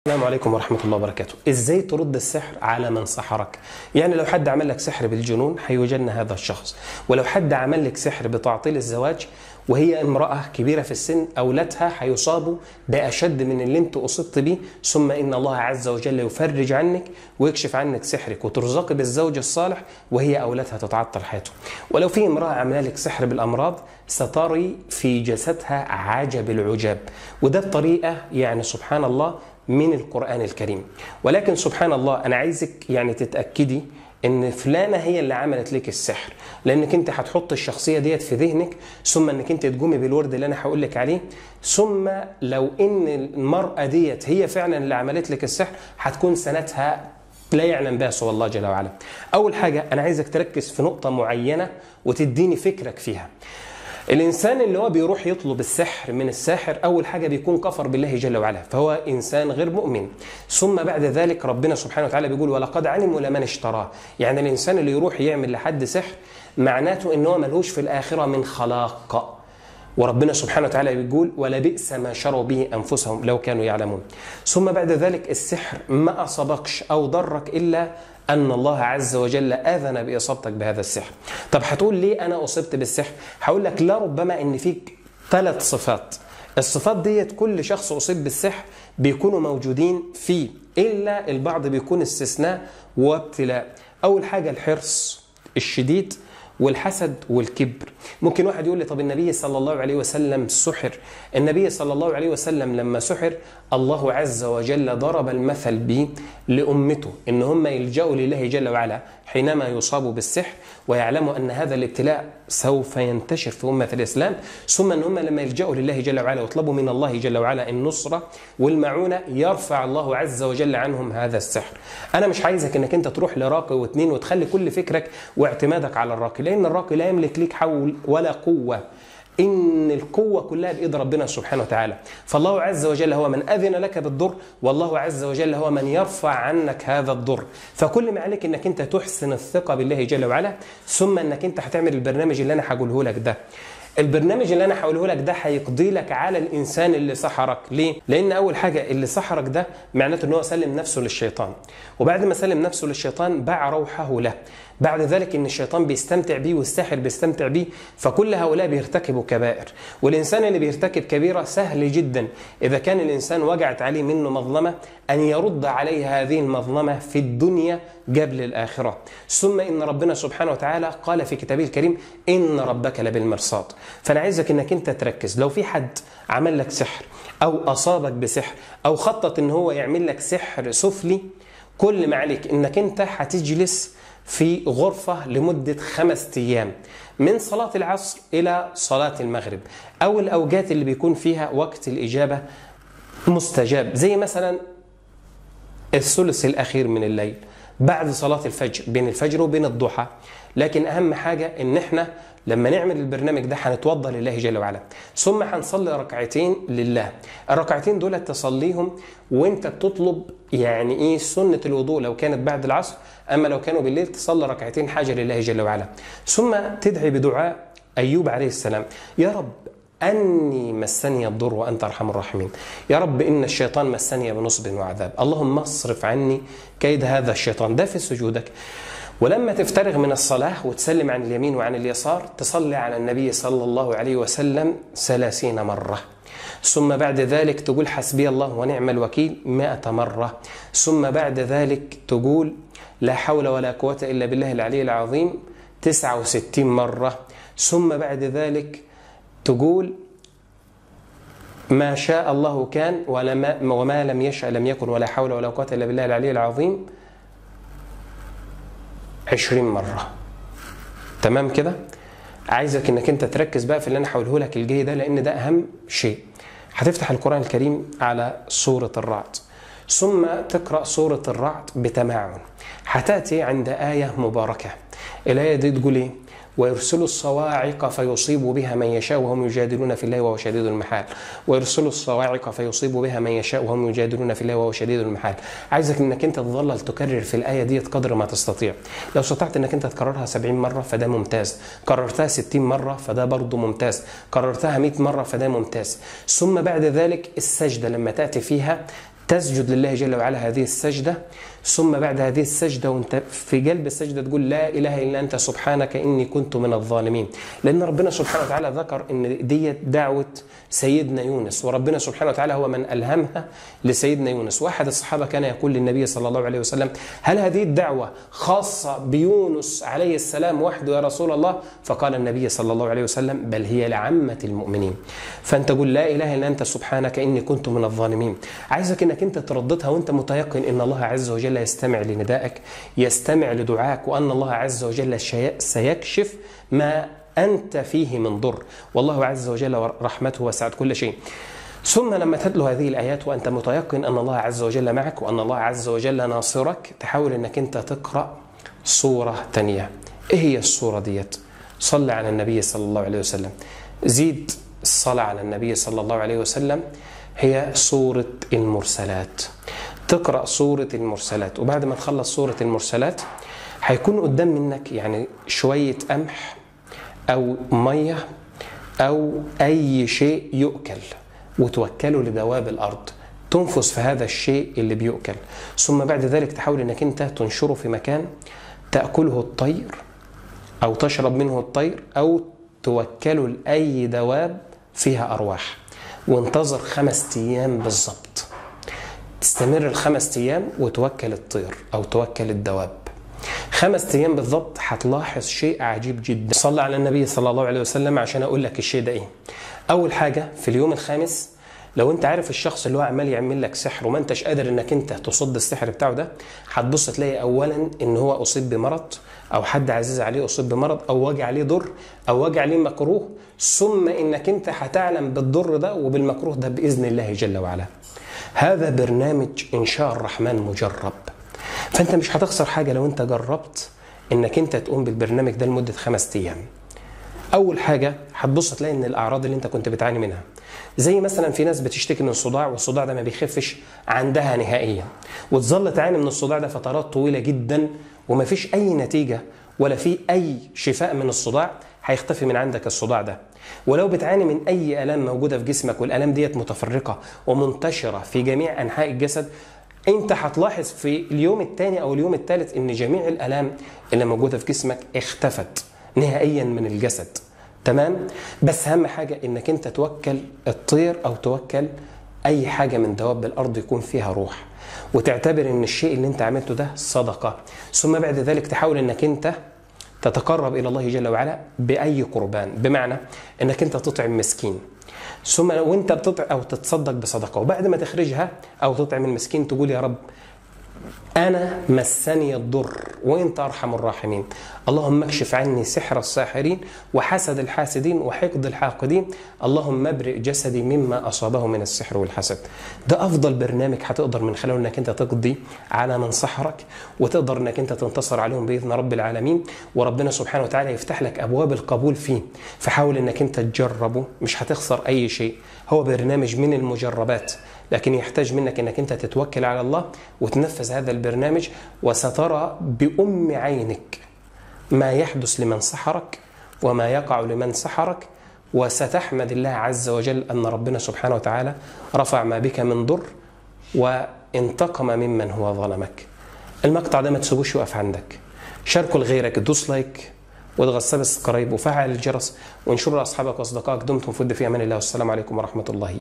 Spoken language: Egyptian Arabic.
السلام عليكم ورحمة الله وبركاته ازاي ترد السحر على من سحرك يعني لو حد عمل لك سحر بالجنون هيجن هذا الشخص ولو حد عمل لك سحر بتعطيل الزواج وهي امرأة كبيرة في السن أولادها هيصابوا بأشد من اللي انت أصبت به ثم إن الله عز وجل يفرج عنك ويكشف عنك سحرك وترزقي بالزوج الصالح وهي أولادها تتعطل حياته ولو في امرأة عمل لك سحر بالأمراض ستري في جسدها عجب العجاب وده بطريقة يعني سبحان الله من القرآن الكريم ولكن سبحان الله أنا عايزك يعني تتأكدي ان فلانه هي اللي عملت لك السحر لانك انت هتحط الشخصيه ديت في ذهنك ثم انك انت تقومي بالورد اللي انا هقول لك عليه ثم لو ان المراه ديت هي فعلا اللي عملت لك السحر هتكون سنتها لا يعلم بها سوى الله جل وعلا اول حاجه انا عايزك تركز في نقطه معينه وتديني فكرك فيها الانسان اللي هو بيروح يطلب السحر من الساحر اول حاجه بيكون كفر بالله جل وعلا فهو انسان غير مؤمن ثم بعد ذلك ربنا سبحانه وتعالى بيقول ولقد علموا لمن اشتراه يعني الانسان اللي يروح يعمل لحد سحر معناته ان هو ملوش في الاخره من خلاق وربنا سبحانه وتعالى بيقول ولبئس ما شروا به انفسهم لو كانوا يعلمون ثم بعد ذلك السحر ما اصابكش او ضرك الا أن الله عز وجل آذن بإصابتك بهذا السحر طب هتقول ليه أنا أصبت بالسحر هقول لك لا ربما أن فيك ثلاث صفات الصفات ديت كل شخص أصيب بالسحر بيكونوا موجودين فيه إلا البعض بيكون استثناء وابتلاء أول حاجة الحرص الشديد والحسد والكبر ممكن واحد يقول لي طب النبي صلى الله عليه وسلم سحر النبي صلى الله عليه وسلم لما سحر الله عز وجل ضرب المثل به لأمته إن هم يلجأوا لله جل وعلا حينما يصابوا بالسحر ويعلموا أن هذا الابتلاء سوف ينتشر في أمة الإسلام ثم أن هم لما يلجأوا لله جل وعلا ويطلبوا من الله جل وعلا النصرة والمعونة يرفع الله عز وجل عنهم هذا السحر أنا مش عايزك أنك أنت تروح لراقي واثنين وتخلي كل فكرك واعتمادك على الراقي لأن الراقي لا يملك ليك حول ولا قوة إن القوة كلها بإيد ربنا سبحانه وتعالى فالله عز وجل هو من أذن لك بالضر والله عز وجل هو من يرفع عنك هذا الضر فكل ما عليك أنك أنت تحسن الثقة بالله جل وعلا ثم أنك أنت هتعمل البرنامج اللي أنا هقوله لك ده البرنامج اللي انا هقوله لك ده هيقضي لك على الانسان اللي سحرك ليه لان اول حاجه اللي سحرك ده معناته ان هو سلم نفسه للشيطان وبعد ما سلم نفسه للشيطان باع روحه له بعد ذلك ان الشيطان بيستمتع بيه والساحر بيستمتع بيه فكل هؤلاء بيرتكبوا كبائر والانسان اللي بيرتكب كبيره سهل جدا اذا كان الانسان وجعت عليه منه مظلمه ان يرد عليه هذه المظلمه في الدنيا قبل الاخره ثم ان ربنا سبحانه وتعالى قال في كتابه الكريم ان ربك لبالمرصاد فانا عايزك انك انت تركز لو في حد عمل لك سحر او اصابك بسحر او خطط ان هو يعمل لك سحر سفلي كل ما عليك انك انت هتجلس في غرفة لمدة خمس أيام من صلاة العصر إلى صلاة المغرب أو الأوقات اللي بيكون فيها وقت الإجابة مستجاب زي مثلا الثلث الأخير من الليل بعد صلاة الفجر بين الفجر وبين الضحى لكن أهم حاجة إن إحنا لما نعمل البرنامج ده هنتوضى لله جل وعلا ثم هنصلي ركعتين لله الركعتين دول تصليهم وانت بتطلب يعني ايه سنة الوضوء لو كانت بعد العصر اما لو كانوا بالليل تصلي ركعتين حاجة لله جل وعلا ثم تدعي بدعاء ايوب عليه السلام يا رب أني مسني الضر وأنت أرحم الراحمين يا رب إن الشيطان مسني بنصب وعذاب اللهم اصرف عني كيد هذا الشيطان ده في سجودك ولما تفترغ من الصلاة وتسلم عن اليمين وعن اليسار تصلي على النبي صلى الله عليه وسلم ثلاثين مرة ثم بعد ذلك تقول حسبي الله ونعم الوكيل مائة مرة ثم بعد ذلك تقول لا حول ولا قوة إلا بالله العلي العظيم تسعة وستين مرة ثم بعد ذلك تقول ما شاء الله كان ولما وما لم يشأ لم يكن ولا حول ولا قوة إلا بالله العلي العظيم عشرين مرة تمام كده عايزك انك انت تركز بقى في اللي انا هقوله لك الجاي ده لان ده اهم شيء هتفتح القرآن الكريم على سورة الرعد ثم تقرأ سورة الرعد بتمعن هتأتي عند آية مباركة الآية دي تقول ايه ويرسل الصواعق فيصيب بها من يشاء وهم يجادلون في الله وهو شديد المحال ويرسل الصواعق فيصيب بها من يشاء وهم يجادلون في الله وهو شديد المحال عايزك انك انت تظل تكرر في الايه ديت قدر ما تستطيع لو استطعت انك انت تكررها 70 مره فده ممتاز كررتها 60 مره فده برضه ممتاز كررتها 100 مره فده ممتاز ثم بعد ذلك السجده لما تاتي فيها تسجد لله جل وعلا هذه السجدة ثم بعد هذه السجدة وانت في قلب السجدة تقول لا إله إلا أنت سبحانك إني كنت من الظالمين لأن ربنا سبحانه وتعالى ذكر إن ديت دعوة سيدنا يونس وربنا سبحانه وتعالى هو من ألهمها لسيدنا يونس واحد الصحابة كان يقول للنبي صلى الله عليه وسلم هل هذه الدعوة خاصة بيونس عليه السلام وحده يا رسول الله فقال النبي صلى الله عليه وسلم بل هي لعامة المؤمنين فأنت قل لا إله إلا أنت سبحانك إني كنت من الظالمين عايزك إنك أنت ترددها وأنت متيقن إن الله عز وجل يستمع لندائك يستمع لدعائك وأن الله عز وجل سيكشف ما أنت فيه من ضر والله عز وجل رحمته وسعت كل شيء ثم لما تتلو هذه الآيات وأنت متيقن أن الله عز وجل معك وأن الله عز وجل ناصرك تحاول أنك أنت تقرأ صورة تانية إيه هي الصورة ديت صل على النبي صلى الله عليه وسلم زيد الصلاة على النبي صلى الله عليه وسلم هي سورة المرسلات تقرأ سورة المرسلات وبعد ما تخلص سورة المرسلات هيكون قدام منك يعني شوية قمح أو مية أو أي شيء يؤكل وتوكله لدواب الأرض تنفس في هذا الشيء اللي بيؤكل ثم بعد ذلك تحاول انك انت تنشره في مكان تأكله الطير أو تشرب منه الطير أو توكله لأي دواب فيها أرواح وانتظر خمس أيام بالظبط تستمر الخمس أيام وتوكل الطير أو توكل الدواب خمس أيام بالظبط هتلاحظ شيء عجيب جدا صلى على النبي صلى الله عليه وسلم عشان أقول لك الشيء ده إيه أول حاجة في اليوم الخامس لو انت عارف الشخص اللي هو عمال يعمل لك سحر وما انتش قادر انك انت تصد السحر بتاعه ده هتبص تلاقي اولا ان هو اصيب بمرض او حد عزيز عليه اصيب بمرض او وجع عليه ضر او وجع عليه مكروه ثم انك انت هتعلم بالضر ده وبالمكروه ده باذن الله جل وعلا هذا برنامج انشاء الرحمن مجرب فانت مش هتخسر حاجه لو انت جربت انك انت تقوم بالبرنامج ده لمده خمس ايام اول حاجه هتبص تلاقي ان الاعراض اللي انت كنت بتعاني منها زي مثلا في ناس بتشتكي من صداع والصداع ده ما بيخفش عندها نهائيا وتظل تعاني من الصداع ده فترات طويله جدا وما فيش اي نتيجه ولا في اي شفاء من الصداع هيختفي من عندك الصداع ده ولو بتعاني من اي الام موجوده في جسمك والالام ديت متفرقه ومنتشره في جميع انحاء الجسد انت هتلاحظ في اليوم الثاني او اليوم الثالث ان جميع الالام اللي موجوده في جسمك اختفت نهائيا من الجسد تمام بس اهم حاجه انك انت توكل الطير او توكل اي حاجه من دواب الارض يكون فيها روح وتعتبر ان الشيء اللي انت عملته ده صدقه ثم بعد ذلك تحاول انك انت تتقرب الى الله جل وعلا باي قربان بمعنى انك انت تطعم مسكين ثم وانت بتطعم او تتصدق بصدقه وبعد ما تخرجها او تطعم المسكين تقول يا رب أنا مسني الضر وأنت أرحم الراحمين اللهم اكشف عني سحر الساحرين وحسد الحاسدين وحقد الحاقدين اللهم ابرئ جسدي مما أصابه من السحر والحسد ده أفضل برنامج هتقدر من خلاله أنك أنت تقضي على من سحرك وتقدر أنك أنت تنتصر عليهم بإذن رب العالمين وربنا سبحانه وتعالى يفتح لك أبواب القبول فيه فحاول أنك أنت تجربه مش هتخسر أي شيء هو برنامج من المجربات لكن يحتاج منك انك انت تتوكل على الله وتنفذ هذا البرنامج وسترى بأم عينك ما يحدث لمن سحرك وما يقع لمن سحرك وستحمد الله عز وجل أن ربنا سبحانه وتعالى رفع ما بك من ضر وانتقم ممن هو ظلمك المقطع ده ما تسيبوش يقف عندك شاركه لغيرك دوس لايك واضغط سبسكرايب وفعل الجرس وانشره لاصحابك واصدقائك دمتم في في امان الله والسلام عليكم ورحمه الله